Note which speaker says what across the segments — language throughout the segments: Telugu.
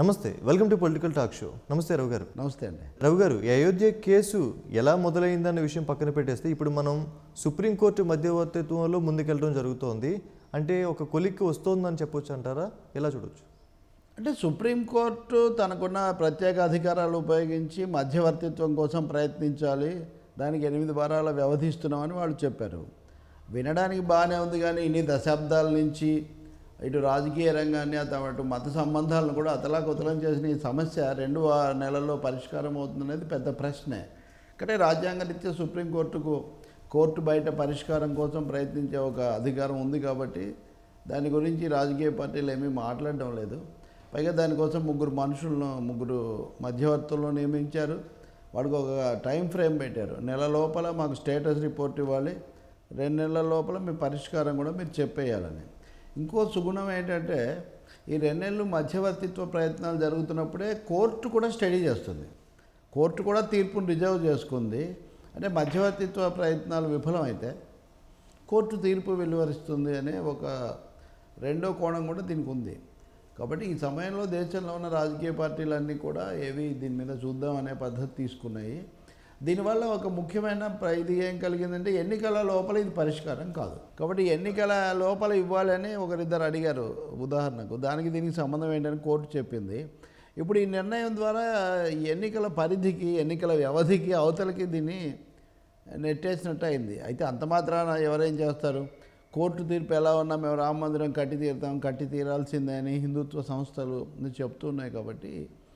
Speaker 1: నమస్తే welcome to political talk show నమస్తే రవి గారు
Speaker 2: నమస్తే అండి
Speaker 1: రవి గారు ఈ అయోధ్య కేసు ఎలా మొదలైందన్న విషయం పక్కన పెట్టేస్తే ఇప్పుడు మనం సుప్రీంకోర్టు మధ్యవర్తిత్వంలో ముందుకెళ్ళడం జరుగుతోంది అంటే ఒక కొలిక్కి వస్తోందని చెప్పొచ్చు అంటారా ఎలా చూడొచ్చు
Speaker 2: అంటే సుప్రీంకోర్టు తనకున్న ప్రత్యేక అధికారాలు ఉపయోగించి మధ్యవర్తిత్వం కోసం ప్రయత్నించాలి దానికి ఎనిమిది వారాల వ్యవధిస్తున్నామని వాళ్ళు చెప్పారు వినడానికి బాగానే ఉంది కానీ ఇన్ని దశాబ్దాల నుంచి ఇటు రాజకీయ రంగాన్ని అత- అటు మత సంబంధాలను కూడా అతలాకుతలం చేసిన ఈ సమస్య రెండు వా- నెలల్లో పరిష్కారం అవుతుందనేది పెద్ద ప్రశ్నే కానీ రాజ్యాంగరీత్యా సుప్రీంకోర్టుకు కోర్టు బయట పరిష్కారం కోసం ప్రయత్నించే ఒక అధికారం ఉంది కాబట్టి దాని గురించి రాజకీయ పార్టీలు ఏమీ మాట్లాడడం లేదు పైగా దానికోసం ముగ్గురు మనుషులను ముగ్గురు మధ్యవర్తులను నియమించారు వాడికి ఒక టైం ఫ్రేమ్ పెట్టారు నెల లోపల మాకు స్టేటస్ రిపోర్ట్ ఇవ్వాలి రెండు నెలల లోపల మీ పరిష్కారం కూడా మీరు చెప్పేయాలని ఇంకో సుగుణం ఏంటంటే ఈ రెండు నెలలు మధ్యవర్తిత్వ ప్రయత్నాలు జరుగుతున్నప్పుడే కోర్టు కూడా స్టడీ చేస్తుంది కోర్టు కూడా తీర్పును రిజర్వ్ చేసుకుంది అంటే మధ్యవర్తిత్వ ప్రయత్నాలు విఫలమైతే కోర్టు తీర్పు వెలువరిస్తుంది అనే ఒక రెండో కోణం కూడా దీనికి ఉంది కాబట్టి ఈ సమయంలో దేశంలో ఉన్న రాజకీయ పార్టీలన్నీ కూడా ఏవి దీని మీద చూద్దాం అనే పద్ధతి తీసుకున్నాయి దీనివల్ల ఒక ముఖ్యమైన ప్ర- ఇది ఏం కలిగిందంటే ఎన్నికల లోపల ఇది పరిష్కారం కాదు కాబట్టి ఎన్నికల లోపల ఇవ్వాలని ఒకరిద్దరు అడిగారు ఉదాహరణకు దానికి దీనికి సంబంధం ఏంటని కోర్టు చెప్పింది ఇప్పుడు ఈ నిర్ణయం ద్వారా ఈ ఎన్నికల పరిధికి ఎన్నికల వ్యవధికి అవతలకి దీన్ని నెట్టేసినట్టు అయింది అయితే అంత మాత్రాన ఎవరేం చేస్తారు కోర్టు తీర్పు ఎలా ఉన్నా మేము రామ మందిరం కట్టి తీరుతాం కట్టి తీరాల్సిందే అని హిందుత్వ సంస్థలు చెప్తున్నాయి కాబట్టి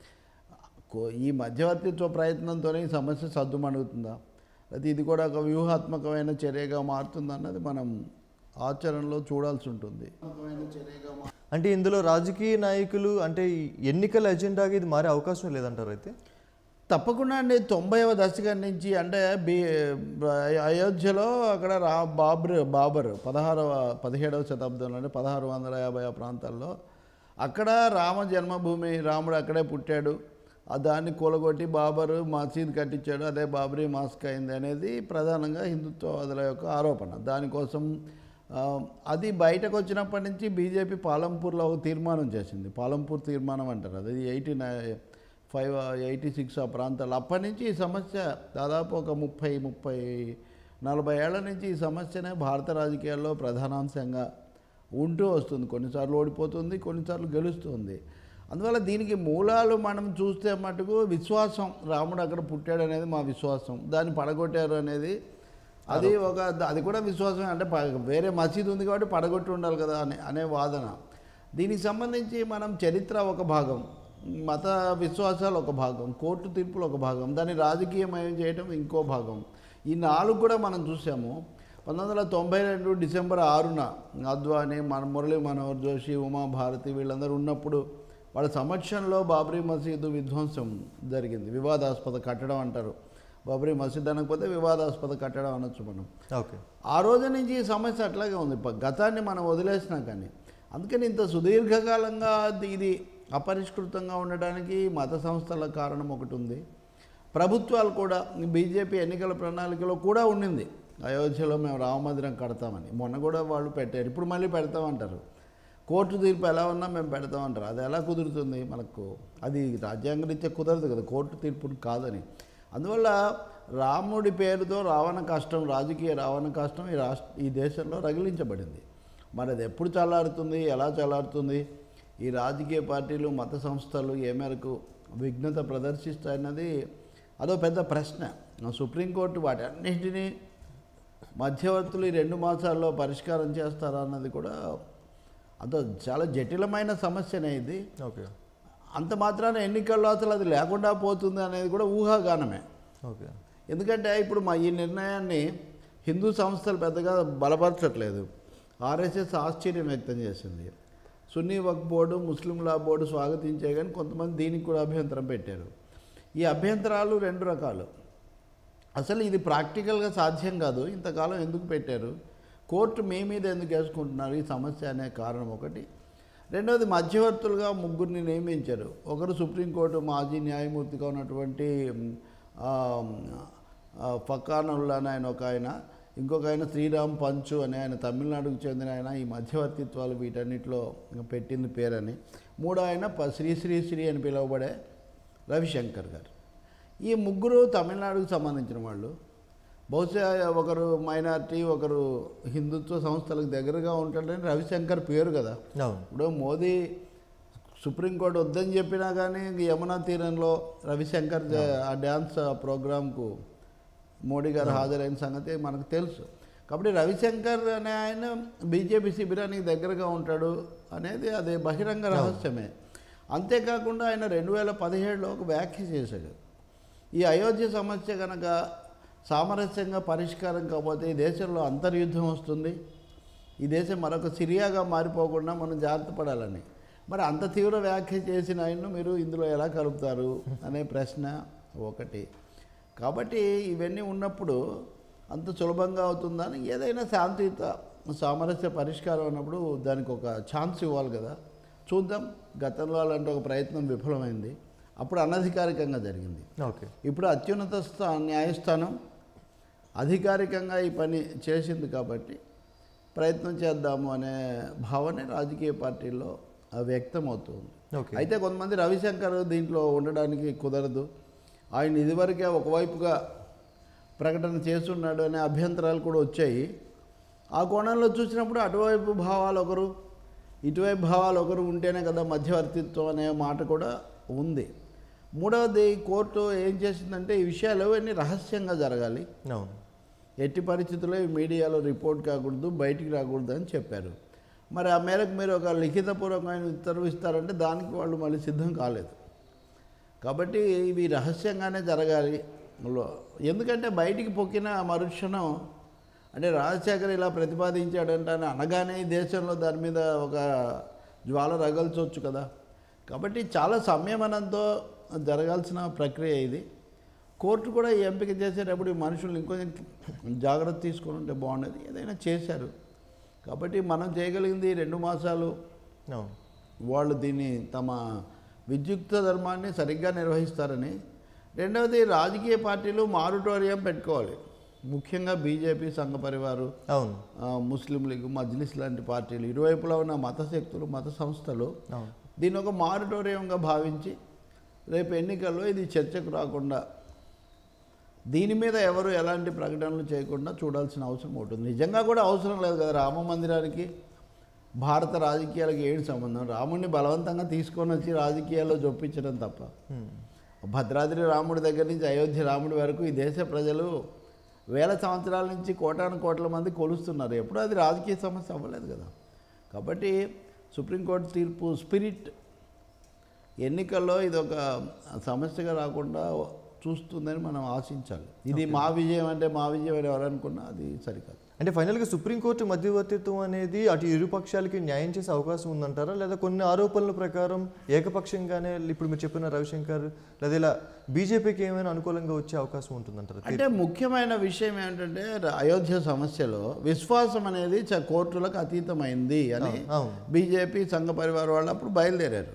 Speaker 2: కో- ఈ మధ్యవర్తిత్వ ప్రయత్నంతోనే ఈ సమస్య సద్దుమణుగుతుందా అయితే ఇది కూడా ఒక వ్యూహాత్మకమైన చర్యగా మారుతుందా అన్నది మనం ఆచరణలో చూడాల్సి ఉంటుంది చర్యగా మా-
Speaker 1: అంటే ఇందులో రాజకీయ నాయకులు అంటే ఈ ఎన్నికల ఎజెండాగా ఇది మారే అవకాశం లేదంటారు అయితే
Speaker 2: తప్పకుండా అండి తొంభైవ దశకం నుంచి అంటే బి అయోధ్యలో అక్కడ రా బాబర్ బాబర్ పదహారవ పదిహేడవ శతాబ్దంలో అంటే పదహారు వందల యాభై ఆ ప్రాంతాల్లో అక్కడ రామ జన్మభూమి రాముడు అక్కడే పుట్టాడు ఆ దాన్ని కూలగొట్టి బాబరు మసీద్ కట్టించాడు అదే బాబరీ మాస్క్ అయింది అనేది ప్రధానంగా హిందుత్వవాదుల యొక్క ఆరోపణ దానికోసం ఆ, అది బయటకు వచ్చినప్పటి నుంచి బీజేపీ పాలంపూర్లో ఒక తీర్మానం చేసింది పాలంపూర్ తీర్మానం అంటారు అది ఎయిటీ ఫైవ్ ఎయిటీ సిక్స్ ఆ ప్రాంతాలు అప్పటి నుంచి ఈ సమస్య దాదాపు ఒక ముప్పై ముప్పై నలభై ఏళ్ల నుంచి ఈ సమస్యనే భారత రాజకీయాల్లో ప్రధానాంశంగా ఉంటూ వస్తుంది కొన్నిసార్లు ఓడిపోతుంది కొన్నిసార్లు గెలుస్తుంది అందువల్ల దీనికి మూలాలు మనం చూస్తే మటుకు విశ్వాసం రాముడు అక్కడ పుట్టాడు అనేది మా విశ్వాసం దాన్ని పడగొట్టారు అనేది అది ఒక అది కూడా విశ్వాసమే అంటే ప- వేరే మసీదు ఉంది కాబట్టి పడగొట్టి ఉండాలి కదా అనే అనే వాదన దీనికి సంబంధించి మనం చరిత్ర ఒక భాగం మత విశ్వాసాలు ఒక భాగం కోర్టు తీర్పులు ఒక భాగం దాన్ని రాజకీయమయం చేయడం ఇంకో భాగం ఈ నాలుగు కూడా మనం చూసాము పంతొమ్మిది వందల తొంభై రెండు డిసెంబర్ ఆరున అద్వాని మన మురళీ మనోహర్ జోషి ఉమా భారతి వీళ్ళందరూ ఉన్నప్పుడు వాళ్ళ సమక్షంలో బాబ్రీ మసీదు విధ్వంసం జరిగింది వివాదాస్పద కట్టడం అంటారు బాబ్రీ మసీద్ అనకపోతే వివాదాస్పద కట్టడం అనొచ్చు మనం
Speaker 1: ఓకే
Speaker 2: ఆ రోజు నుంచి ఈ సమస్య అట్లాగే ఉంది ప- గతాన్ని మనం వదిలేసినా కానీ అందుకని ఇంత సుదీర్ఘకాలంగా అది- ఇది అపరిష్కృతంగా ఉండడానికి మత సంస్థల కారణం ఒకటి ఉంది ప్రభుత్వాలు కూడా బీజేపీ ఎన్నికల ప్రణాళికలో కూడా ఉండింది అయోధ్యలో మేము రామమందిరం కడతామని మొన్న కూడా వాళ్ళు పెట్టారు ఇప్పుడు మళ్ళీ పెడతామంటారు కోర్టు తీర్పు ఎలా ఉన్నా మేము పెడతామంటారు అది ఎలా కుదురుతుంది మనకు అది రాజ్యాంగరీత్యా కుదరదు కదా కోర్టు తీర్పు కాదని అందువల్ల రాముడి పేరుతో రావణ కష్టం రాజకీయ రావణ కష్టం ఈ రాష్ట్ర ఈ దేశంలో రగిలించబడింది మరి అది ఎప్పుడు చల్లారుతుంది ఎలా చల్లారుతుంది ఈ రాజకీయ పార్టీలు మత సంస్థలు ఏ మేరకు విఘ్నత ప్రదర్శిస్తాయన్నది అదో పెద్ద ప్రశ్న సుప్రీంకోర్టు వాటి అన్నింటినీ మధ్యవర్తులు ఈ రెండు మాసాల్లో పరిష్కారం చేస్తారా అన్నది కూడా అంత చాలా జటిలమైన సమస్యనే ఇది
Speaker 1: ఓకే
Speaker 2: అంత మాత్రాన ఎన్నికల్లో అసలు అది లేకుండా పోతుంది అనేది కూడా ఊహాగానమే
Speaker 1: ఓకే
Speaker 2: ఎందుకంటే ఇప్పుడు మా ఈ నిర్ణయాన్ని హిందూ సంస్థలు పెద్దగా బలపరచట్లేదు ఆర్ఎస్ఎస్ ఆశ్చర్యం వ్యక్తం చేసింది సున్నీ వక్ బోర్డు ముస్లిం లా బోర్డు స్వాగతించే కానీ కొంతమంది దీనికి కూడా అభ్యంతరం పెట్టారు ఈ అభ్యంతరాలు రెండు రకాలు అసలు ఇది ప్రాక్టికల్గా సాధ్యం కాదు ఇంతకాలం ఎందుకు పెట్టారు కోర్టు మీ మీద ఎందుకు వేసుకుంటున్నారు ఈ సమస్య అనే కారణం ఒకటి రెండవది మధ్యవర్తులుగా ముగ్గురిని నియమించారు ఒకరు సుప్రీంకోర్టు మాజీ న్యాయమూర్తిగా ఉన్నటువంటి మ్, ఆ, ఆ, ఫకానుల్లా అని ఆయన ఒక ఆయన ఇంకొక ఆయన శ్రీరామ్ పంచు అనే ఆయన తమిళనాడుకు చెందిన ఆయన ఈ మధ్యవర్తిత్వాలు వీటన్నిటిలో పెట్టింది పేరని మూడో ఆయన ప- శ్రీ శ్రీ శ్రీ అని పిలువబడే రవిశంకర్ గారు ఈ ముగ్గురు తమిళనాడుకు సంబంధించిన వాళ్ళు బహుశా ఒకరు మైనారిటీ ఒకరు హిందుత్వ సంస్థలకు దగ్గరగా ఉంటాడని రవిశంకర్ పేరు కదా
Speaker 1: అవును
Speaker 2: ఇప్పుడు మోదీ సుప్రీంకోర్టు వద్దని చెప్పినా కానీ యమునా తీరంలో రవిశంకర్ జ- ఆ డ్యాన్స్ ప్రోగ్రాంకు మోడీ గారు హాజరైన సంగతి మనకు తెలుసు కాబట్టి రవిశంకర్ అనే ఆయన బీజేపీ శిబిరానికి దగ్గరగా ఉంటాడు అనేది అది బహిరంగ రహస్యమే అంతేకాకుండా ఆయన రెండు వేల పదిహేడులో ఒక వ్యాఖ్య చేశాడు ఈ అయోధ్య సమస్య కనుక సామరస్యంగా పరిష్కారం కాకపోతే ఈ దేశంలో అంతర్యుద్ధం వస్తుంది ఈ దేశం మరొక సిరియాగా మారిపోకుండా మనం జాగ్రత్త పడాలని మరి అంత తీవ్ర వ్యాఖ్య చేసిన ఆయన్ను మీరు ఇందులో ఎలా కలుపుతారు అనే ప్రశ్న ఒకటి కాబట్టి ఇవన్నీ ఉన్నప్పుడు అంత సులభంగా అవుతుందని ఏదైనా శాంతియుత సామరస్య పరిష్కారం అన్నప్పుడు దానికి ఒక ఛాన్స్ ఇవ్వాలి కదా చూద్దాం గతంలో అలాంటి ఒక ప్రయత్నం విఫలమైంది అప్పుడు అనధికారికంగా జరిగింది
Speaker 1: ఓకే
Speaker 2: ఇప్పుడు అత్యున్నత స్థా న్యాయస్థానం అధికారికంగా ఈ పని చేసింది కాబట్టి ప్రయత్నం చేద్దాము అనే భావన రాజకీయ పార్టీల్లో ఆ వ్యక్తమవుతుంది
Speaker 1: ఓకే
Speaker 2: అయితే కొంతమంది రవిశంకర్ దీంట్లో ఉండడానికి కుదరదు ఆయన ఇదివరకే ఒకవైపుగా ప్రకటన చేస్తున్నాడు అనే అభ్యంతరాలు కూడా వచ్చాయి ఆ కోణంలో చూసినప్పుడు అటువైపు భావాలు ఒకరు ఇటువైపు భావాలు ఒకరు ఉంటేనే కదా మధ్యవర్తిత్వం అనే మాట కూడా ఉంది మూడవది కోర్టు ఏం చేసిందంటే ఈ విషయాలు అవన్నీ రహస్యంగా జరగాలి
Speaker 1: అవును
Speaker 2: ఎట్టి పరిస్థితుల్లో ఈ మీడియాలో రిపోర్ట్ కాకూడదు బయటికి రాకూడదు అని చెప్పారు మరి ఆ మేరకు మీరు ఒక లిఖితపూర్వకమైన ఉత్తర్వు ఇస్తారంటే దానికి వాళ్ళు మళ్ళీ సిద్ధం కాలేదు కాబట్టి ఇవి రహస్యంగానే జరగాలి లో- ఎందుకంటే బయటికి పొక్కిన మరుక్షణం అంటే రాజశేఖర్ ఇలా ప్రతిపాదించాడంట అని అనగానే ఈ దేశంలో దాని మీద ఒక జ్వాల రగల్చవచ్చు కదా కాబట్టి చాలా సంయమనంతో జరగాల్సిన ప్రక్రియ ఇది కోర్టు కూడా ఈ ఎంపిక చేసేటప్పుడు ఈ మనుషులు ఇంకొంచెం జాగ్రత్త తీసుకొని ఉంటే బాగుండేది ఏదైనా చేశారు కాబట్టి మనం చేయగలిగింది ఈ రెండు మాసాలు
Speaker 1: అవును
Speaker 2: వాళ్ళు దీన్ని తమ విద్యుక్త ధర్మాన్ని సరిగ్గా నిర్వహిస్తారని రెండవది రాజకీయ పార్టీలు మారుటోరియం పెట్టుకోవాలి ముఖ్యంగా బీజేపీ సంఘ పరివారు
Speaker 1: అవును
Speaker 2: ఆ, ముస్లిం లీగ్ మజ్లిస్ లాంటి పార్టీలు ఇరువైపులా ఉన్న మత శక్తులు మత సంస్థలు
Speaker 1: అవును
Speaker 2: దీన్ని ఒక మారిటోరియంగా భావించి రేపు ఎన్నికల్లో ఇది చర్చకు రాకుండా దీని మీద ఎవరు ఎలాంటి ప్రకటనలు చేయకుండా చూడాల్సిన అవసరం ఉంటుంది నిజంగా కూడా అవసరం లేదు కదా రామ మందిరానికి భారత రాజకీయాలకు ఏంటి సంబంధం రాముడిని బలవంతంగా తీసుకొని వచ్చి రాజకీయాల్లో జొప్పించడం తప్ప
Speaker 1: హ్మ్.
Speaker 2: భద్రాద్రి రాముడి దగ్గర నుంచి అయోధ్య రాముడి వరకు ఈ దేశ ప్రజలు వేల సంవత్సరాల నుంచి కోటాను కోట్ల మంది కొలుస్తున్నారు ఎప్పుడూ అది రాజకీయ సమస్య అవ్వలేదు కదా కాబట్టి సుప్రీంకోర్టు తీర్పు స్పిరిట్ ఎన్నికల్లో ఇది ఒక సమస్యగా రాకుండా చూస్తుందని మనం ఆశించాలి ఇది మా విజయం అంటే మా విజయం అని ఎవరు అనుకున్నా అది సరికాదు
Speaker 1: అంటే ఫైనల్గా సుప్రీంకోర్టు మధ్యవర్తిత్వం అనేది అటు ఇరు పక్షాలకి న్యాయం చేసే అవకాశం ఉందంటారా లేదా కొన్ని ఆరోపణల ప్రకారం ఏకపక్షంగానే ఇప్పుడు మీరు చెప్పిన రవిశంకర్ లేదా ఇలా బీజేపీకి ఏమైనా అనుకూలంగా వచ్చే అవకాశం ఉంటుందంటారా
Speaker 2: అంటే ముఖ్యమైన విషయం ఏంటంటే అయోధ్య సమస్యలో విశ్వాసం అనేది చ- కోర్టులకు అతీతమైంది అని
Speaker 1: అవును
Speaker 2: బీజేపీ సంఘ పరివార వాళ్ళు అప్పుడు బయలుదేరారు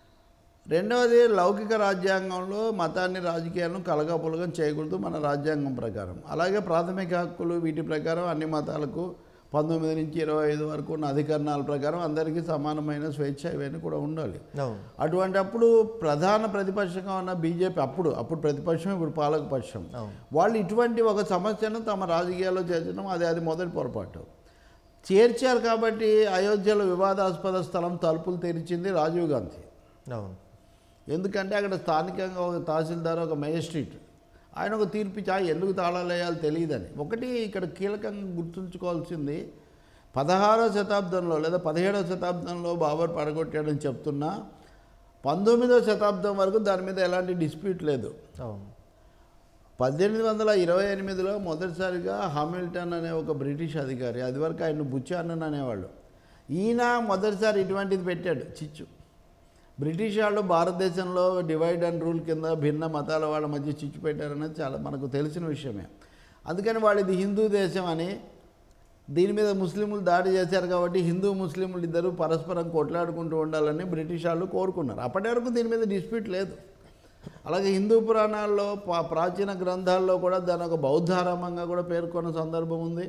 Speaker 2: రెండవది లౌకిక రాజ్యాంగంలో మతాన్ని రాజకీయాలను కలగపులగం చేయకూడదు మన రాజ్యాంగం ప్రకారం అలాగే ప్రాథమిక హక్కులు వీటి ప్రకారం అన్ని మతాలకు పంతొమ్మిది నుంచి ఇరవై ఐదు వరకు ఉన్న అధికరణాల ప్రకారం అందరికీ సమానమైన స్వేచ్ఛ ఇవన్నీ కూడా ఉండాలి
Speaker 1: అవును
Speaker 2: అటువంటి అప్పుడు ప్రధాన ప్రతిపక్షంగా ఉన్న బీజేపీ అప్పుడు అప్పుడు ప్రతిపక్షం ఇప్పుడు పాలకపక్షం
Speaker 1: అవును
Speaker 2: వాళ్ళు ఇటువంటి ఒక సమస్యను తమ రాజకీయాల్లో చేర్చడం అది అది మొదటి పొరపాటు చేర్చారు కాబట్టి అయోధ్యలో వివాదాస్పద స్థలం తలుపులు తెరిచింది రాజీవ్ గాంధీ
Speaker 1: అవును
Speaker 2: ఎందుకంటే అక్కడ స్థానికంగా ఒక తహసీల్దార్ ఒక మేజిస్ట్రేట్ ఆయన ఒక తీర్పిచ్చి "ఆ, ఎందుకు తాళాలు వేయాలో తెలియదని ఒకటి ఇక్కడ కీలకంగా గుర్తుంచుకోవాల్సింది పదహారవ శతాబ్దంలో లేదా పదిహేడవ శతాబ్దంలో బాబర్ పడగొట్టాడని చెప్తున్నా పంతొమ్మిదవ శతాబ్దం వరకు దాని మీద ఎలాంటి డిస్ప్యూట్ లేదు
Speaker 1: అవును
Speaker 2: పద్దెనిమిది వందల ఇరవై ఎనిమిదిలో మొదటిసారిగా హామిల్టన్ అనే ఒక బ్రిటిష్ అధికారి అది వరకు ఆయన బుచ్చానన్ అనేవాళ్ళు ఈయన మొదటిసారి ఇటువంటిది పెట్టాడు చిచ్చు బ్రిటిష్ వాళ్ళు భారతదేశంలో డివైడ్ అండ్ రూల్ కింద భిన్న మతాల వాళ్ళ మధ్య చిచ్చు పెట్టారనేది చాలా మనకు తెలిసిన విషయమే అందుకని వాళ్ళు ఇది హిందూ దేశం అని దీని మీద ముస్లింలు దాడి చేశారు కాబట్టి హిందూ ముస్లింలు ఇద్దరు పరస్పరం కొట్లాడుకుంటూ ఉండాలని బ్రిటిష్ వాళ్ళు కోరుకున్నారు అప్పటి వరకు దీని మీద డిస్ప్యూట్ లేదు అలాగే హిందూ పురాణాల్లో పా- ప్రాచీన గ్రంథాల్లో కూడా దాని ఒక బౌద్ధారామంగా కూడా పేర్కొన్న సందర్భం ఉంది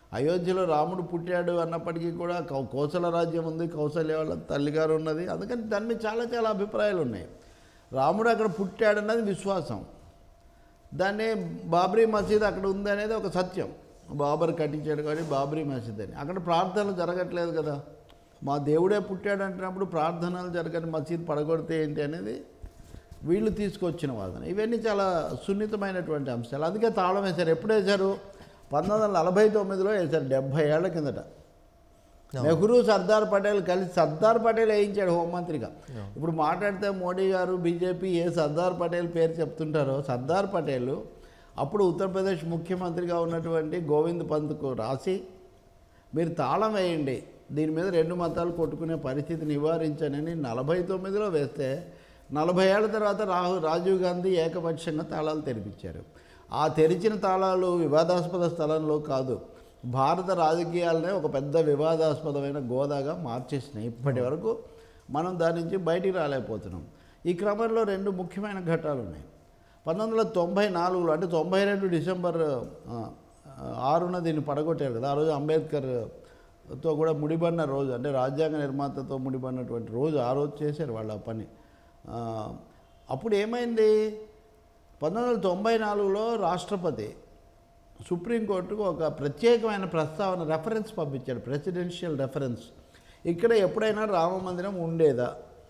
Speaker 2: అయోధ్యలో రాముడు పుట్టాడు అన్నప్పటికీ కూడా కౌ- కోసల రాజ్యం ఉంది కౌసల్య వాళ్ళ తల్లిగారు ఉన్నది అందుకని దాని మీద చాలా చాలా అభిప్రాయాలు ఉన్నాయి రాముడు అక్కడ పుట్టాడన్నది విశ్వాసం దాన్ని బాబ్రీ మసీద్ అక్కడ ఉంది అనేది ఒక సత్యం బాబర్ కట్టించాడు కాబట్టి బాబ్రీ మసీద్ అని అక్కడ ప్రార్థనలు జరగట్లేదు కదా మా దేవుడే పుట్టాడు అంటున్నప్పుడు ప్రార్థనలు జరగని మసీద్ పడగొడితే ఏంటి అనేది వీళ్ళు తీసుకొచ్చిన వాదన ఇవన్నీ చాలా సున్నితమైనటువంటి అంశాలు అందుకే తాళం వేశారు ఎప్పుడు వేశారు పంతొమ్మిది వందల నలభై తొమ్మిదిలో వేశారు డెబ్భై ఏళ్ల కిందట నెహ్రూ సర్దార్ పటేల్ కలిసి సర్దార్ పటేల్ వేయించాడు హోంమంత్రిగా ఇప్పుడు మాట్లాడితే మోడీ గారు బీజేపీ ఏ సర్దార్ పటేల్ పేరు చెప్తుంటారో సర్దార్ పటేల్ అప్పుడు ఉత్తరప్రదేశ్ ముఖ్యమంత్రిగా ఉన్నటువంటి గోవింద్ పంత్కు రాసి మీరు తాళం వేయండి దీని మీద రెండు మతాలు కొట్టుకునే పరిస్థితి నివారించనని నలభై తొమ్మిదిలో వేస్తే నలభై ఏళ్ళ తర్వాత రాహు రాజీవ్ గాంధీ ఏకపక్షంగా తాళాలు తెరిపించారు ఆ తెరిచిన తాళాలు వివాదాస్పద స్థలంలో కాదు భారత రాజకీయాలనే ఒక పెద్ద వివాదాస్పదమైన గోదాగా మార్చేసినాయి ఇప్పటి వరకు మనం దాని నుంచి బయటికి రాలేకపోతున్నాం ఈ క్రమంలో రెండు ముఖ్యమైన ఘట్టాలు ఉన్నాయి పంతొమ్మిది వందల తొంభై నాలుగులో అంటే తొంభై రెండు డిసెంబర్ ఆ, ఆరున దీన్ని పడగొట్టారు కదా ఆ రోజు అంబేద్కర్తో కూడా ముడిపడిన రోజు అంటే రాజ్యాంగ నిర్మాతతో ముడిపడినటువంటి రోజు ఆ రోజు చేశారు వాళ్ళు ఆ పని ఆ, అప్పుడు ఏమైంది పంతొమ్మిది వందల తొంభై నాలుగులో రాష్ట్రపతి సుప్రీంకోర్టుకు ఒక ప్రత్యేకమైన ప్రస్తావన రెఫరెన్స్ పంపించాడు ప్రెసిడెన్షియల్ రెఫరెన్స్ ఇక్కడ ఎప్పుడైనా రామ మందిరం ఉండేదా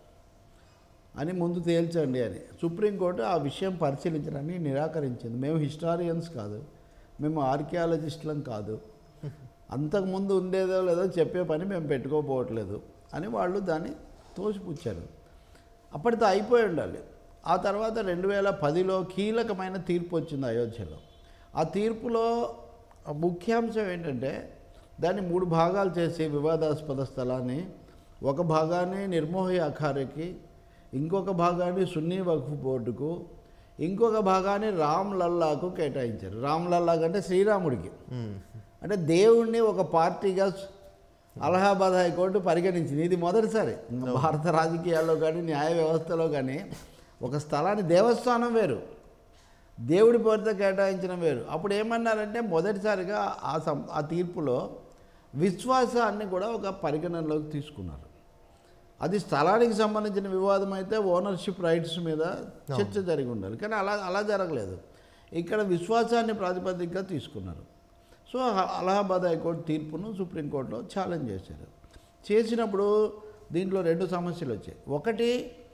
Speaker 2: అని ముందు తేల్చండి అని సుప్రీంకోర్టు ఆ విషయం పరిశీలించడాన్ని నిరాకరించింది మేము హిస్టారియన్స్ కాదు మేము ఆర్కియాలజిస్టులం కాదు అంతకుముందు ఉండేదో లేదో చెప్పే పని మేము పెట్టుకోపోవట్లేదు అని వాళ్ళు దాన్ని తోసిపుచ్చారు అప్పటితో అయిపోయి ఉండాలి ఆ తర్వాత రెండు వేల పదిలో కీలకమైన తీర్పు వచ్చింది అయోధ్యలో ఆ తీర్పులో ముఖ్యాంశం ఏంటంటే దాన్ని మూడు భాగాలు చేసి వివాదాస్పద స్థలాన్ని ఒక భాగాన్ని నిర్మోహి అఖారకి ఇంకొక భాగాన్ని సున్నీ వక్ఫ్ బోర్డుకు ఇంకొక భాగాన్ని రామ్ లల్లాకు కేటాయించారు రామ్ లల్లా అంటే శ్రీరాముడికి అంటే దేవుణ్ణి ఒక పార్టీగా అలహాబాద్ హైకోర్టు పరిగణించింది ఇది మొదటిసారి భారత రాజకీయాల్లో కానీ న్యాయ వ్యవస్థలో కానీ ఒక స్థలాన్ని దేవస్థానం వేరు దేవుడి పేరుతో కేటాయించడం వేరు అప్పుడు ఏమన్నారంటే మొదటిసారిగా ఆ సం ఆ తీర్పులో విశ్వాసాన్ని కూడా ఒక పరిగణనలోకి తీసుకున్నారు అది స్థలానికి సంబంధించిన వివాదం అయితే ఓనర్షిప్ రైట్స్ మీద చర్చ జరిగి ఉండాలి కానీ అలా అలా జరగలేదు ఇక్కడ విశ్వాసాన్ని ప్రాతిపదికగా తీసుకున్నారు సో అ- అలహాబాద్ హైకోర్టు తీర్పును సుప్రీంకోర్టులో ఛాలెంజ్ చేశారు చేసినప్పుడు దీంట్లో రెండు సమస్యలు వచ్చాయి ఒకటి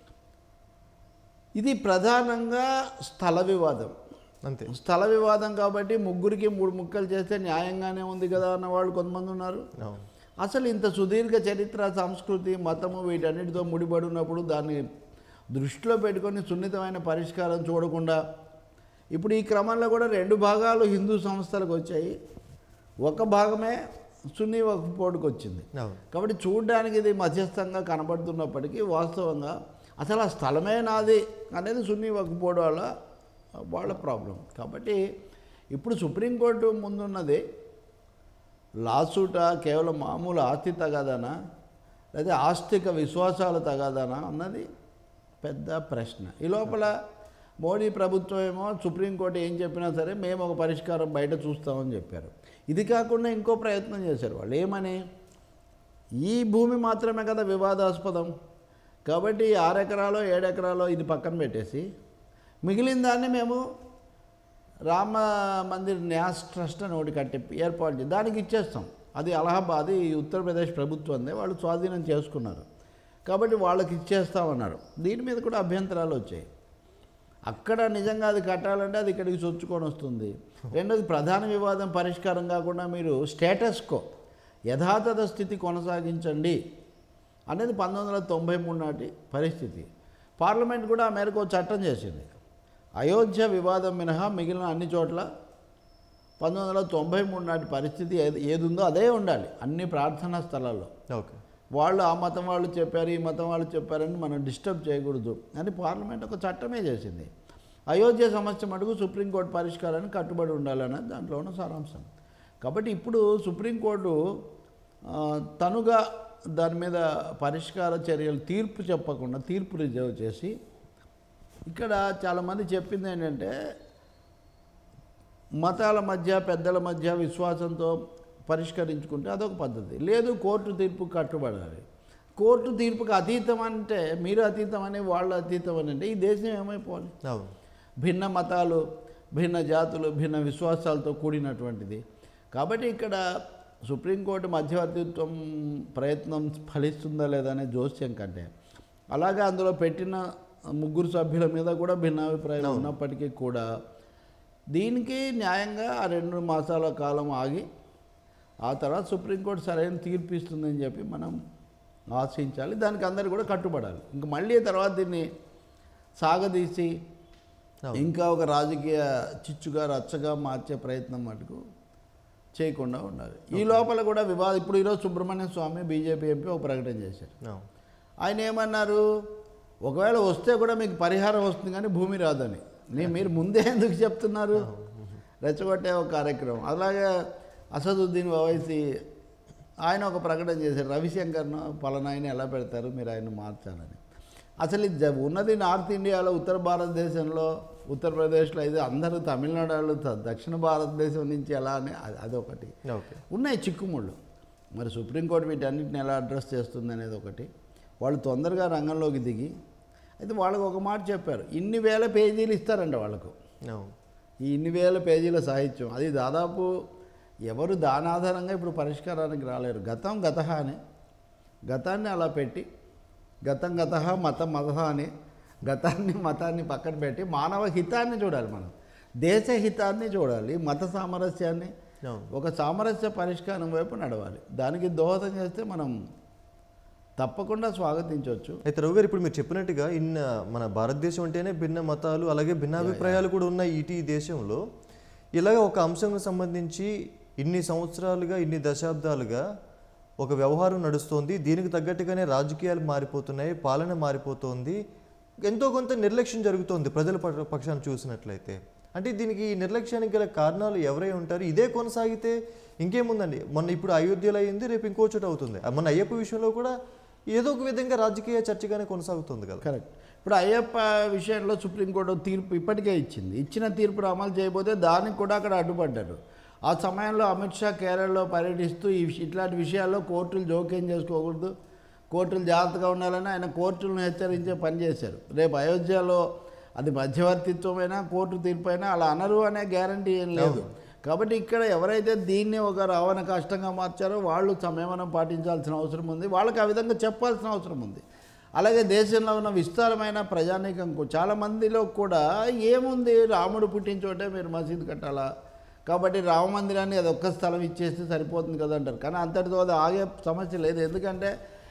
Speaker 2: ఇది ప్రధానంగా స్థల వివాదం
Speaker 1: అంతే
Speaker 2: స్థల వివాదం కాబట్టి ముగ్గురికి మూడు ముక్కలు చేస్తే న్యాయంగానే ఉంది కదా అన్న వాళ్ళు కొంతమంది ఉన్నారు
Speaker 1: అవును
Speaker 2: అసలు ఇంత సుదీర్ఘ చరిత్ర సంస్కృతి మతము వీటన్నిటితో ముడిపడి ఉన్నప్పుడు దాన్ని దృష్టిలో పెట్టుకొని సున్నితమైన పరిష్కారం చూడకుండా ఇప్పుడు ఈ క్రమంలో కూడా రెండు భాగాలు హిందూ సంస్థలకు వచ్చాయి ఒక భాగమే సున్నీ వక్ఫ్ బోర్డుకు వచ్చింది
Speaker 1: అవును
Speaker 2: కాబట్టి చూడడానికి ఇది మధ్యస్థంగా కనబడుతున్నప్పటికీ వాస్తవంగా అసలు ఆ స్థలమే నాది అనేది సున్నీ వక్ఫ్ బోర్డు వాళ్ళ వాళ్ళ ప్రాబ్లం కాబట్టి ఇప్పుడు సుప్రీంకోర్టు ముందున్నది లాసూట కేవలం మామూలు ఆస్తి తగాదానా లేదా ఆస్తిక విశ్వాసాలు తగాదానా అన్నది పెద్ద ప్రశ్న ఈ లోపల మోడీ ప్రభుత్వం ఏమో సుప్రీంకోర్టు ఏం చెప్పినా సరే మేము ఒక పరిష్కారం బయట చూస్తామని చెప్పారు ఇది కాకుండా ఇంకో ప్రయత్నం చేశారు వాళ్ళు ఏమని ఈ భూమి మాత్రమే కదా వివాదాస్పదం కాబట్టి ఆరు ఎకరాలో ఏడు ఎకరాలో ఇది పక్కన పెట్టేసి మిగిలిన దాన్ని మేము రామ మందిర్ న్యాస్ ట్రస్ట్ అని ఒకటి కట్టి ఏర్పాటు చేసి దానికి ఇచ్చేస్తాం అది అలహాబాద్ ఈ ఉత్తరప్రదేశ్ ప్రభుత్వందే వాళ్ళు స్వాధీనం చేసుకున్నారు కాబట్టి వాళ్ళకి ఇచ్చేస్తామన్నారు దీని మీద కూడా అభ్యంతరాలు వచ్చాయి అక్కడ నిజంగా అది కట్టాలంటే అది ఇక్కడికి చొచ్చుకొని వస్తుంది రెండోది ప్రధాన వివాదం పరిష్కారం కాకుండా మీరు స్టేటస్కో యథాతథ స్థితి కొనసాగించండి అనేది పంతొమ్మిది వందల తొంభై మూడు నాటి పరిస్థితి పార్లమెంట్ కూడా ఆ మేరకు ఓ చట్టం చేసింది అయోధ్య వివాదం మినహా మిగిలిన అన్ని చోట్ల పంతొమ్మిది వందల తొంభై మూడు నాటి పరిస్థితి ఏది ఏది ఉందో అదే ఉండాలి అన్ని ప్రార్థనా స్థలాల్లో
Speaker 1: ఓకే
Speaker 2: వాళ్ళు ఆ మతం వాళ్ళు చెప్పారు ఈ మతం వాళ్ళు చెప్పారని మనం డిస్టర్బ్ చేయకూడదు అని పార్లమెంట్ ఒక చట్టమే చేసింది అయోధ్య సమస్య మటుకు సుప్రీంకోర్టు పరిష్కారానికి కట్టుబడి ఉండాలన్నది దాంట్లో ఉన్న సారాంశం కాబట్టి ఇప్పుడు సుప్రీంకోర్టు ఆ, తనుగా దాని మీద పరిష్కార చర్యలు తీర్పు చెప్పకుండా తీర్పు రిజర్వ్ చేసి ఇక్కడ చాలామంది చెప్పింది ఏంటంటే మతాల మధ్య పెద్దల మధ్య విశ్వాసంతో పరిష్కరించుకుంటే అదొక పద్ధతి లేదు కోర్టు తీర్పు కట్టుబడాలి కోర్టు తీర్పుకి అతీతం అంటే మీరు అతీతం అని వాళ్ళు అతీతం అని అంటే ఈ దేశం ఏమైపోవాలి
Speaker 1: అవును
Speaker 2: భిన్న మతాలు భిన్న జాతులు భిన్న విశ్వాసాలతో కూడినటువంటిది కాబట్టి ఇక్కడ సుప్రీంకోర్టు మధ్యవర్తిత్వం ప్రయత్నం ఫలిస్తుందా లేదా అనే జోస్యం కంటే అలాగే అందులో పెట్టిన ముగ్గురు సభ్యుల మీద కూడా భిన్నాభిప్రాయం ఉన్నప్పటికీ కూడా దీనికి న్యాయంగా ఆ రెండు మాసాల కాలం ఆగి ఆ తర్వాత సుప్రీంకోర్టు సరైన తీర్పు ఇస్తుందని చెప్పి మనం ఆశించాలి దానికి అందరు కూడా కట్టుబడాలి ఇంక మళ్ళీ తర్వాత దీన్ని సాగదీసి
Speaker 1: అవును.
Speaker 2: ఇంకా ఒక రాజకీయ చిచ్చుగా రచ్చగా మార్చే ప్రయత్నం మటుకు చేయకుండా ఉండాలి ఈ లోపల కూడా వివాదం ఇప్పుడు ఈరోజు సుబ్రహ్మణ్య స్వామి బీజేపీ ఎంపీ ఒక ప్రకటన చేశారు
Speaker 1: అవును
Speaker 2: ఆయన ఏమన్నారు ఒకవేళ వస్తే కూడా మీకు పరిహారం వస్తుంది కానీ భూమి రాదని నీ మీరు ముందే ఎందుకు చెప్తున్నారు రెచ్చగొట్టే ఒక కార్యక్రమం అలాగే అసదుద్దీన్ ఓవైసీ ఆయన ఒక ప్రకటన చేశారు రవిశంకర్ను పలానాయన ఎలా పెడతారు మీరు ఆయన మార్చాలని అసలు ఇది జ- ఉన్నది నార్త్ ఇండియాలో ఉత్తర భారతదేశంలో ఉత్తరప్రదేశ్లో అయితే అందరూ తమిళనాడు వాళ్ళు త- దక్షిణ భారతదేశం నుంచి ఎలా అని అది- అదొకటి
Speaker 1: ఓకే
Speaker 2: ఉన్నాయి చిక్కుముళ్ళు మరి సుప్రీంకోర్టు వీటన్నిటిని ఎలా అడ్రస్ చేస్తుంది అనేది ఒకటి వాళ్ళు తొందరగా రంగంలోకి దిగి అయితే వాళ్ళకు ఒక మాట చెప్పారు ఇన్ని వేల పేజీలు ఇస్తారంట వాళ్ళకు
Speaker 1: అవును
Speaker 2: ఈ ఇన్ని వేల పేజీల సాహిత్యం అది దాదాపు ఎవరు దాని ఆధారంగా ఇప్పుడు పరిష్కారానికి రాలేరు గతం గత అని గతాన్ని అలా పెట్టి గతం గత మతం మత అని గతాన్ని మతాన్ని పక్కన పెట్టి మానవ హితాన్ని చూడాలి మనం దేశ హితాన్ని చూడాలి మత సామరస్యాన్ని
Speaker 1: అవును
Speaker 2: ఒక సామరస్య పరిష్కారం వైపు నడవాలి దానికి దోహదం చేస్తే మనం తప్పకుండా స్వాగతించవచ్చు
Speaker 1: అయితే రవి గారు ఇప్పుడు మీరు చెప్పినట్టుగా ఇన్న మన భారతదేశం అంటేనే భిన్న మతాలు అలాగే భిన్నాభిప్రాయాలు కూడా ఉన్న ఇటీ దేశంలో ఇలాగ ఒక అంశంకు సంబంధించి ఇన్ని సంవత్సరాలుగా ఇన్ని దశాబ్దాలుగా ఒక వ్యవహారం నడుస్తోంది దీనికి తగ్గట్టుగానే రాజకీయాలు మారిపోతున్నాయి పాలన మారిపోతోంది ఎంతో కొంత నిర్లక్ష్యం జరుగుతోంది ప్రజల పక్ష- పక్షాన చూసినట్లయితే అంటే దీనికి ఈ నిర్లక్ష్యానికి గల కారణాలు ఎవరై ఉంటారు ఇదే కొనసాగితే ఇంకేముందండి మొన్న ఇప్పుడు అయోధ్యలో అయింది రేపు ఇంకో చోట అవుతుంది మొన్న అయ్యప్ప విషయంలో కూడా ఏదో ఒక విధంగా రాజకీయ చర్చగానే కొనసాగుతుంది కదా
Speaker 2: కరెక్ట్ ఇప్పుడు అయ్యప్ప విషయంలో సుప్రీంకోర్టు తీర్పు ఇప్పటికే ఇచ్చింది ఇచ్చిన తీర్పును అమలు చేయబోతే దానికి కూడా అక్కడ అడ్డుపడ్డారు ఆ సమయంలో అమిత్ షా కేరళలో పర్యటిస్తూ ఈ విష- ఇట్లాంటి విషయాల్లో కోర్టులు జోక్యం చేసుకోకూడదు కోర్టులు జాగ్రత్తగా ఉండాలని ఆయన కోర్టులను హెచ్చరించే పని చేశారు రేపు అయోధ్యలో అది మధ్యవర్తిత్వమైనా కోర్టు తీర్పు అయినా అలా అనరు అనే గ్యారంటీ ఏం లేదు కాబట్టి ఇక్కడ ఎవరైతే దీన్ని ఒక రావణ కష్టంగా మార్చారో వాళ్ళు సంయమనం పాటించాల్సిన అవసరం ఉంది వాళ్ళకి ఆ విధంగా చెప్పాల్సిన అవసరం ఉంది అలాగే దేశంలో ఉన్న విస్తారమైన ప్రజానీకం కూ- చాలా మందిలో కూడా ఏముంది రాముడు పుట్టిన చోటే మీరు మసీదు కట్టాలా కాబట్టి రామ మందిరాన్ని అది ఒక్క స్థలం ఇచ్చేస్తే సరిపోతుంది కదా అంటారు కానీ అంతటితో అది ఆగే సమస్య లేదు ఎందుకంటే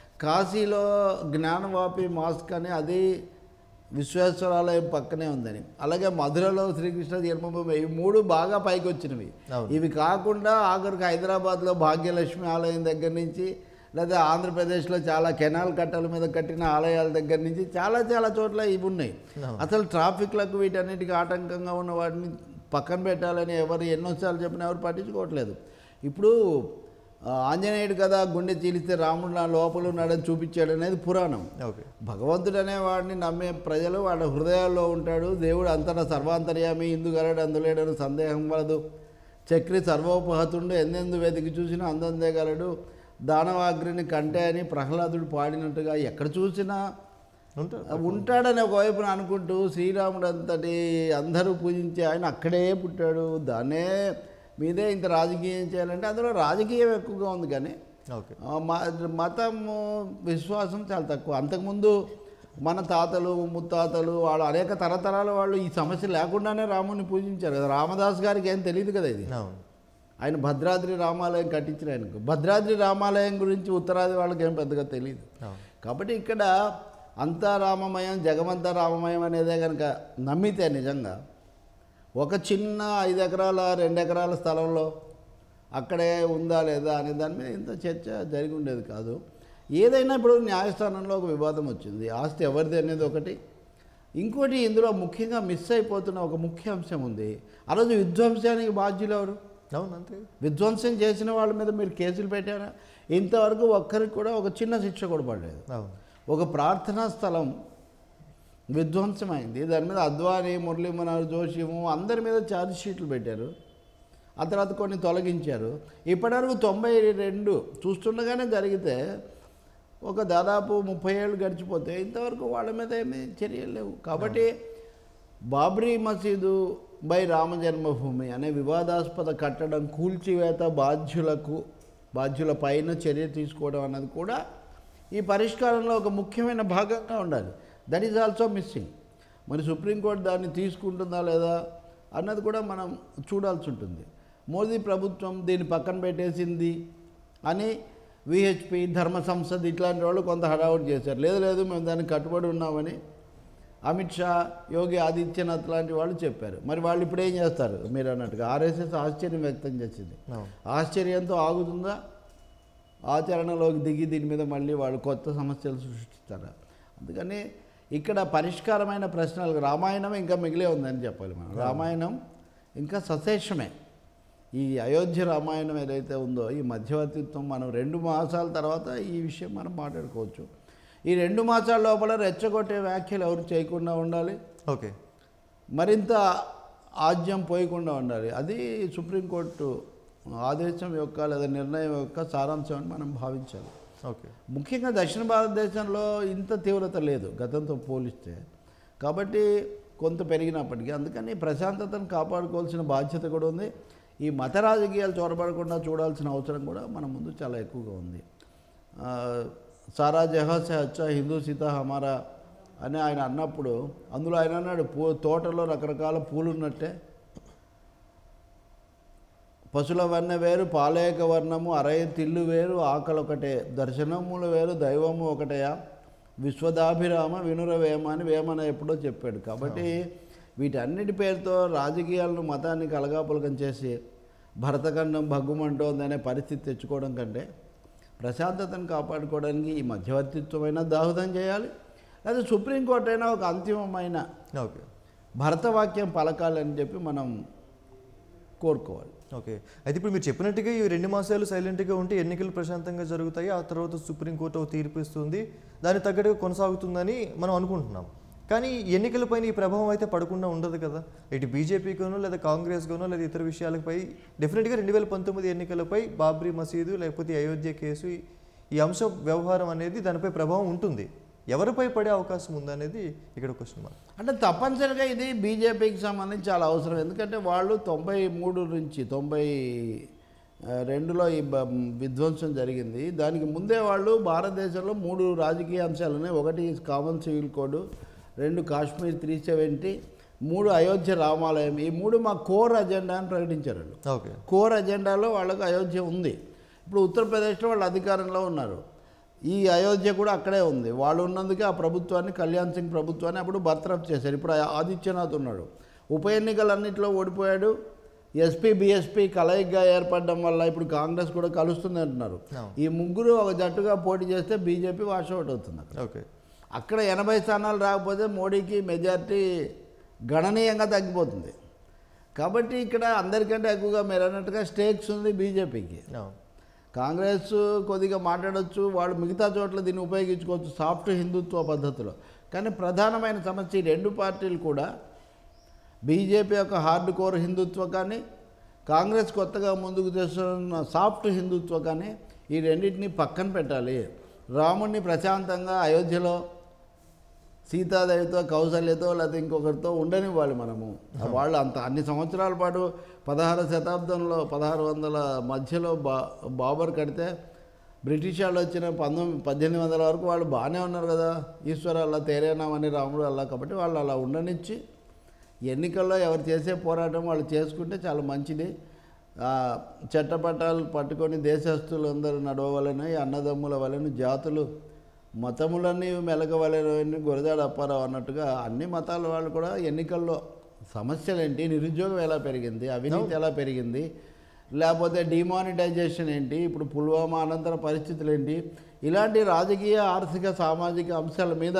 Speaker 2: కాశీలో జ్ఞానవాపి మాస్క్ అని అది విశ్వేశ్వరాలయం పక్కనే ఉందని అలాగే మధురలో శ్రీకృష్ణ జన్మభూమి ఈ మూడు బాగా పైకి వచ్చినవి
Speaker 1: అవును.
Speaker 2: ఇవి కాకుండా ఆఖరికి హైదరాబాద్లో భాగ్యలక్ష్మి ఆలయం దగ్గర నుంచి లేదా ఆంధ్రప్రదేశ్లో చాలా కెనాల్ కట్టల మీద కట్టిన ఆలయాల దగ్గర నుంచి చాలా చాలా చోట్ల ఇవి ఉన్నాయి
Speaker 1: అవును.
Speaker 2: అసలు ట్రాఫిక్లకు వీటన్నిటికీ ఆటంకంగా ఉన్న వాటిని పక్కన పెట్టాలని ఎవరు ఎన్నోసార్లు చెప్పినా ఎవరు పట్టించుకోవట్లేదు ఇప్పుడు ఆ, ఆంజనేయుడు కదా గుండె చీలిస్తే రాముడు నా లోపల ఉన్నాడని చూపించాడు అనేది పురాణం
Speaker 1: ఓకే
Speaker 2: భగవంతుడు అనేవాడిని నమ్మే ప్రజలు వాళ్ళ హృదయాల్లో ఉంటాడు దేవుడు అంతటా సర్వాంతర్యామి ఇందుగలడు అందులేడని సందేహం వలదు చక్రి సర్వోపహతుండు ఎందెందు వెతికి చూసినా అందందేగలడు దానవాగ్రిని కంటే అని ప్రహ్లాదుడు పాడినట్టుగా ఎక్కడ చూసినా
Speaker 1: ఉంటారు
Speaker 2: ఉంటాడని ఒకవైపున అనుకుంటూ శ్రీరాముడు అంతటి అందరూ పూజించే ఆయన అక్కడే పుట్టాడు దాన్నే మీదే ఇంత రాజకీయం చేయాలంటే అందులో రాజకీయం ఎక్కువగా ఉంది కానీ
Speaker 1: ఓకే
Speaker 2: ఆ, మ- మతము విశ్వాసం చాలా తక్కువ అంతకుముందు మన తాతలు ముత్తాతలు వాళ్ళు అనేక తరతరాల వాళ్ళు ఈ సమస్య లేకుండానే రాముని పూజించారు కదా రామదాస్ గారికి ఏం తెలియదు కదా ఇది
Speaker 1: అవును
Speaker 2: ఆయన భద్రాద్రి రామాలయం కట్టించిన ఆయనకు భద్రాద్రి రామాలయం గురించి ఉత్తరాది వాళ్ళకి ఏం పెద్దగా తెలియదు
Speaker 1: అవును
Speaker 2: కాబట్టి ఇక్కడ అంతా రామమయం జగమంతా రామమయం అనేదే కనుక నమ్మితే నిజంగా ఒక చిన్న ఐదు ఎకరాల రెండు ఎకరాల స్థలంలో అక్కడే ఉందా లేదా అనే దాని మీద ఇంత చర్చ జరిగి ఉండేది కాదు ఏదైనా ఇప్పుడు న్యాయస్థానంలో ఒక వివాదం వచ్చింది ఆస్తి ఎవరిది అనేది ఒకటి ఇంకోటి ఇందులో ముఖ్యంగా మిస్ అయిపోతున్న ఒక ముఖ్య అంశం ఉంది ఆ రోజు విధ్వంసానికి బాధ్యులు ఎవరు
Speaker 1: అవును అంతే
Speaker 2: విధ్వంసం చేసిన వాళ్ళ మీద మీరు కేసులు పెట్టారా ఇంతవరకు ఒక్కరికి కూడా ఒక చిన్న శిక్ష కూడా పడలేదు
Speaker 1: అవును
Speaker 2: ఒక ప్రార్థనా స్థలం విధ్వంసమైంది దాని మీద అద్వాని మురళీ మనోహర్ జోషిము అందరి మీద ఛార్జ్ షీట్లు పెట్టారు ఆ తర్వాత కొన్ని తొలగించారు ఇప్పటివరకు తొంభై రెండు చూస్తుండగానే జరిగితే ఒక దాదాపు ముప్పై ఏళ్ళు గడిచిపోతే ఇంతవరకు వాళ్ళ మీద ఏమీ చర్యలు లేవు కాబట్టి బాబ్రీ మసీదు బై రామ జన్మభూమి అనే వివాదాస్పద కట్టడం కూల్చివేత బాధ్యులకు బాధ్యుల పైన చర్య తీసుకోవడం అన్నది కూడా ఈ పరిష్కారంలో ఒక ముఖ్యమైన భాగంగా ఉండాలి దట్ ఈజ్ ఆల్సో మిస్సింగ్ మరి సుప్రీంకోర్టు దాన్ని తీసుకుంటుందా లేదా అన్నది కూడా మనం చూడాల్సి ఉంటుంది మోదీ ప్రభుత్వం దీన్ని పక్కన పెట్టేసింది అని విహెచ్పి ధర్మ సంసద్ ఇట్లాంటి వాళ్ళు కొంత హడావుడి చేశారు లేదు లేదు మేము దానికి కట్టుబడి ఉన్నామని అమిత్ షా యోగి ఆదిత్యనాథ్ లాంటి వాళ్ళు చెప్పారు మరి వాళ్ళు ఇప్పుడు ఏం చేస్తారు మీరు అన్నట్టుగా ఆర్ఎస్ఎస్ ఆశ్చర్యం వ్యక్తం చేసింది
Speaker 1: అవును.
Speaker 2: ఆశ్చర్యంతో ఆగుతుందా ఆచరణలోకి దిగి దీని మీద మళ్ళీ వాళ్ళు కొత్త సమస్యలు సృష్టిస్తారా అందుకని ఇక్కడ పరిష్కారమైన ప్రశ్నలకు రామాయణం ఇంకా మిగిలే ఉందని చెప్పాలి మనం రామాయణం ఇంకా సశేషమే ఈ అయోధ్య రామాయణం ఏదైతే ఉందో ఈ మధ్యవర్తిత్వం మనం రెండు మాసాల తర్వాత ఈ విషయం మనం మాట్లాడుకోవచ్చు ఈ రెండు మాసాల లోపల రెచ్చగొట్టే వ్యాఖ్యలు ఎవరు చేయకుండా ఉండాలి
Speaker 1: ఓకే
Speaker 2: మరింత ఆజ్యం పోయకుండా ఉండాలి అది సుప్రీంకోర్టు ఆదేశం యొక్క లేదా నిర్ణయం యొక్క సారాంశం అని మనం భావించాలి
Speaker 1: ఓకే
Speaker 2: ముఖ్యంగా దక్షిణ భారతదేశంలో ఇంత తీవ్రత లేదు గతంతో పోలిస్తే కాబట్టి కొంత పెరిగినప్పటికీ అందుకని ప్రశాంతతను కాపాడుకోవాల్సిన బాధ్యత కూడా ఉంది ఈ మత రాజకీయాలు చొరబడకుండా చూడాల్సిన అవసరం కూడా మన ముందు చాలా ఎక్కువగా ఉంది ఆ, సారా జహాసే అచ్చా హిందూ సీత హమారా అని ఆయన అన్నప్పుడు అందులో ఆయన అన్నాడు పూ తోటలో రకరకాల పూలు ఉన్నట్టే పశుల వర్ణ వేరు పాలేక వర్ణము అరయ తిల్లు వేరు ఆకలి ఒకటే దర్శనములు వేరు దైవము ఒకటయా విశ్వదాభిరామ వినురవేమ అని వేమన ఎప్పుడో చెప్పాడు కాబట్టి వీటన్నిటి పేరుతో రాజకీయాలను మతాన్ని కలగాపులకం చేసి భరతఖండం భగ్గుమంటోందనే పరిస్థితి తెచ్చుకోవడం కంటే ప్రశాంతతను కాపాడుకోవడానికి ఈ మధ్యవర్తిత్వమైన దాహుదం చేయాలి లేదా సుప్రీంకోర్టు అయినా ఒక అంతిమమైన
Speaker 1: ఓకే
Speaker 2: భరతవాక్యం పలకాలని చెప్పి మనం కోరుకోవాలి
Speaker 1: ఓకే అయితే ఇప్పుడు మీరు చెప్పినట్టుగా ఈ రెండు మాసాలు సైలెంట్గా ఉంటే ఎన్నికలు ప్రశాంతంగా జరుగుతాయి ఆ తర్వాత సుప్రీంకోర్టు ఒక తీర్పు ఇస్తుంది దాని తగ్గట్టుగా కొనసాగుతుందని మనం అనుకుంటున్నాం కానీ ఈ ఎన్నికలపైన ఈ ప్రభావం అయితే పడకుండా ఉండదు కదా ఇటు బీజేపీగానో లేదా కాంగ్రెస్గానో లేదా ఇతర విషయాలపై డెఫినెట్గా రెండు వేల పంతొమ్మిది ఎన్నికలపై బాబ్రీ మసీదు లేకపోతే ఈ అయోధ్య కేసు ఈ- ఈ అంశ వ్యవహారం అనేది దానిపై ప్రభావం ఉంటుంది ఎవరిపై పడే అవకాశం ఉందనేది ఇక్కడ క్వశ్చన్ మార్క్
Speaker 2: అంటే తప్పనిసరిగా ఇది బీజేపీకి సంబంధించి చాలా అవసరం ఎందుకంటే వాళ్ళు తొంభై మూడు నుంచి తొంభై ఆ, రెండులో ఈ బ- విధ్వంసం జరిగింది దానికి ముందే వాళ్ళు భారతదేశంలో మూడు రాజకీయ అంశాలు ఉన్నాయి ఒకటి కామన్ సివిల్ కోడ్ రెండు కాశ్మీర్ త్రీ సెవెంటీ మూడు అయోధ్య రామాలయం ఈ మూడు మా కోర్ అజెండా అని ప్రకటించారు వాళ్ళు
Speaker 1: ఓకే
Speaker 2: కోర్ అజెండాలో వాళ్ళకు అయోధ్య ఉంది ఇప్పుడు ఉత్తరప్రదేశ్లో వాళ్ళు అధికారంలో ఉన్నారు ఈ అయోధ్య కూడా అక్కడే ఉంది వాళ్ళు ఉన్నందుకే ఆ ప్రభుత్వాన్ని కళ్యాణ్ సింగ్ ప్రభుత్వాన్ని అప్పుడు బర్తరఫ్ చేశారు ఇప్పుడు ఆ ఆదిత్యనాథ్ ఉన్నాడు ఉప ఎన్నికలన్నింటిలో ఓడిపోయాడు ఎస్పీ బీఎస్పీ కలయికగా ఏర్పడడం వల్ల ఇప్పుడు కాంగ్రెస్ కూడా కలుస్తుంది అంటున్నారు
Speaker 1: అవును.
Speaker 2: ఈ ముగ్గురు ఒక జట్టుగా పోటీ చేస్తే బీజేపీ వాషౌట్ అవుతుంది అక్కడ
Speaker 1: ఓకే
Speaker 2: అక్కడ ఎనభై స్థానాలు రాకపోతే మోడీకి మెజార్టీ గణనీయంగా తగ్గిపోతుంది కాబట్టి ఇక్కడ అందరికంటే ఎక్కువగా మీరు అన్నట్టుగా స్టేక్స్ ఉంది బీజేపీకి
Speaker 1: అవును
Speaker 2: కాంగ్రెస్ కొద్దిగా మాట్లాడొచ్చు వాళ్ళు మిగతా చోట్ల దీన్ని ఉపయోగించుకోవచ్చు సాఫ్ట్ హిందుత్వ పద్ధతిలో కానీ ప్రధానమైన సమస్య ఈ రెండు పార్టీలు కూడా బీజేపీ యొక్క హార్డ్ కోర్ హిందుత్వ కానీ కాంగ్రెస్ కొత్తగా ముందుకు తెస్తున్న సాఫ్ట్ హిందుత్వ కానీ ఈ రెండింటిని పక్కన పెట్టాలి రాముడిని ప్రశాంతంగా అయోధ్యలో సీతాదేవితో కౌశల్యతో లేకపోతే ఇంకొకరితో ఉండనివ్వాలి మనము వాళ్ళు అంత అన్ని సంవత్సరాల పాటు పదహారు శతాబ్దంలో పదహారు వందల మధ్యలో బా బాబర్ కడితే బ్రిటిష్ వాళ్ళు వచ్చిన పంతొమ్మిది పద్దెనిమిది వందల వరకు వాళ్ళు బాగానే ఉన్నారు కదా ఈశ్వర అల్లా తేరేనామని రాముడు అల్లా కాబట్టి వాళ్ళు అలా ఉండనిచ్చి ఎన్నికల్లో ఎవరు చేసే పోరాటం వాళ్ళు చేసుకుంటే చాలా మంచిది ఆ, చట్టపట్టాలు పట్టుకొని దేశస్తులు అందరూ నడవవలని అన్నదమ్ముల వలన జాతులు మతములన్నీ మెలగవలెనని గురజాడ అప్పారావు అన్నట్టుగా అన్ని మతాల వాళ్ళు కూడా ఎన్నికల్లో సమస్యలు ఏంటి నిరుద్యోగం ఎలా పెరిగింది అవినీతి ఎలా పెరిగింది లేకపోతే డిమానిటైజేషన్ ఏంటి ఇప్పుడు పుల్వామా అనంతర పరిస్థితులు ఏంటి ఇలాంటి రాజకీయ ఆర్థిక సామాజిక అంశాల మీద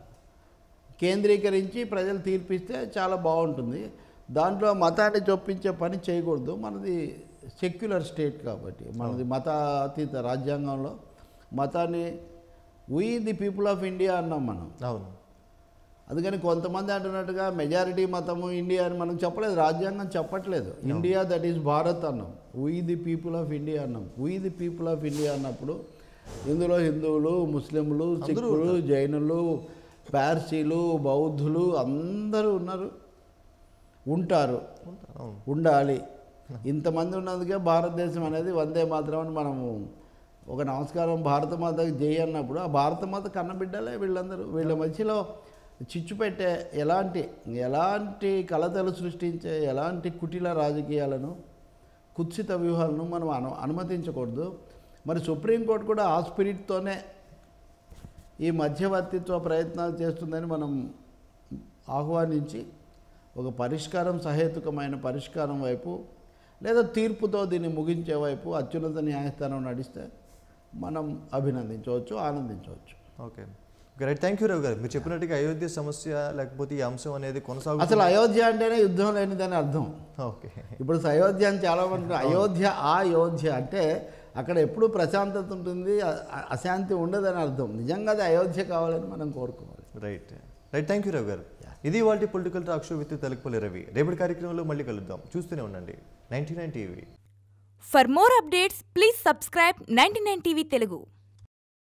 Speaker 2: కేంద్రీకరించి ప్రజలు తీర్పిస్తే చాలా బాగుంటుంది దాంట్లో మతాన్ని చొప్పించే పని చేయకూడదు మనది సెక్యులర్ స్టేట్ కాబట్టి మనది మత అతీత రాజ్యాంగంలో మతాన్ని we the people of India అన్నాం మనం
Speaker 1: అవును
Speaker 2: అందుకని కొంతమంది అంటున్నట్టుగా మెజారిటీ మతము ఇండియా అని మనం చెప్పలేదు రాజ్యాంగం చెప్పట్లేదు ఇండియా దట్ ఈస్ భారత్ అన్నాం we the people of India అన్నాం we the people of India అన్నప్పుడు ఇందులో హిందువులు ముస్లింలు సిక్కులు జైనులు పార్సీలు బౌద్ధులు అందరూ ఉన్నారు ఉంటారు
Speaker 1: అవును
Speaker 2: ఉండాలి ఇంతమంది ఉన్నందుకే భారతదేశం అనేది వందే మాత్రం అని మనము ఒక నమస్కారం భారత మాతకి జై అన్నప్పుడు ఆ భారత మాత కన్నబిడ్డలే వీళ్ళందరూ వీళ్ళ మధ్యలో చిచ్చు పెట్టే ఎలాంటి ఎలాంటి కలతలు సృష్టించే ఎలాంటి కుటిల రాజకీయాలను కుత్సిత వ్యూహాలను మనం అను అనుమతించకూడదు మరి సుప్రీంకోర్టు కూడా ఆ స్పిరిట్తోనే ఈ మధ్యవర్తిత్వ ప్రయత్నాలు చేస్తుందని మనం ఆహ్వానించి ఒక పరిష్కారం సహేతుకమైన పరిష్కారం వైపు లేదా తీర్పుతో దీన్ని ముగించే వైపు అత్యున్నత న్యాయస్థానం నడిస్తే మనం అభినందించవచ్చు ఆనందించవచ్చు
Speaker 1: okay right thank you Rao garu మీరు చెప్పినట్టుగా అయోధ్య సమస్య లేకపోతే ఈ అంశం అనేది కొనసాగు
Speaker 2: అసలు అయోధ్య అంటేనే యుద్ధం లేనిదని అర్థం
Speaker 1: ఓకే
Speaker 2: ఇప్పుడు అయోధ్య అని చాలా మంది అయోధ్య ఆ అయోధ్య అంటే అక్కడ ఎప్పుడు ప్రశాంతత ఉంటుంది అ- అ- అశాంతి ఉండదని అర్థం నిజంగా అది అయోధ్య కావాలని మనం కోరుకోవాలి
Speaker 1: right right thank you Rao garu ఇది వాళ్ళ political talk show with Telugupalli Ravi రేపటి కార్యక్రమంలో మళ్ళీ కలుద్దాం చూస్తూనే ఉండండి ninety nine TV
Speaker 3: For more updates, please subscribe 99 TV Telugu.